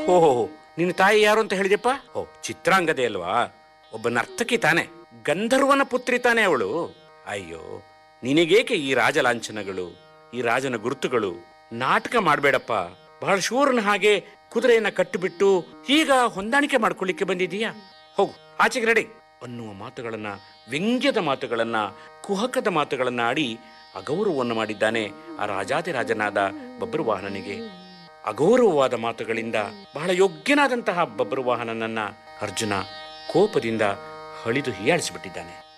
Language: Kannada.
ಓಹೋ ನಿನ್ನ ತಾಯಿ ಯಾರು ಅಂತ ಹೇಳಿದೆಪ್ಪ ಓ ಚಿತ್ರಾಂಗದೆ ಅಲ್ವಾ ಒಬ್ಬ ನರ್ತಕಿ ತಾನೆ ಗಂಧರ್ವನ ಪುತ್ರಿ ತಾನೆ ಅವಳು ಅಯ್ಯೋ ನಿನಗೇಕೆ ಈ ರಾಜಲಾಂಛನಗಳು ಈ ರಾಜನ ಗುರುತುಗಳು ನಾಟಕ ಮಾಡಬೇಡಪ್ಪ ಬಹಳ ಶೂರನ ಹಾಗೆ ಕುದುರೆಯನ್ನ ಕಟ್ಟಿಬಿಟ್ಟು ಈಗ ಹೊಂದಾಣಿಕೆ ಮಾಡ್ಕೊಳ್ಳಿಕ್ಕೆ ಬಂದಿದೀಯಾ ಹೋಗು ಆಚೆಗೆ ರೆಡಿ ಅನ್ನುವ ಮಾತುಗಳನ್ನ ವ್ಯಂಗ್ಯದ ಮಾತುಗಳನ್ನ ಕುಹಕದ ಮಾತುಗಳನ್ನ ಆಡಿ ಅಗೌರವವನ್ನು ಮಾಡಿದ್ದಾನೆ ಆ ರಾಜಾದಿರಾಜನಾದ ಬಬ್ರುವಾಹನನಿಗೆ ಅಗೌರವವಾದ ಮಾತುಗಳಿಂದ ಬಹಳ ಯೋಗ್ಯನಾದಂತಹ ಬಬ್ರುವಾಹನನನ್ನ ಅರ್ಜುನ ಕೋಪದಿಂದ ಹಳಿದು ಹೀಯಾಳಿಸಿಬಿಟ್ಟಿದ್ದಾನೆ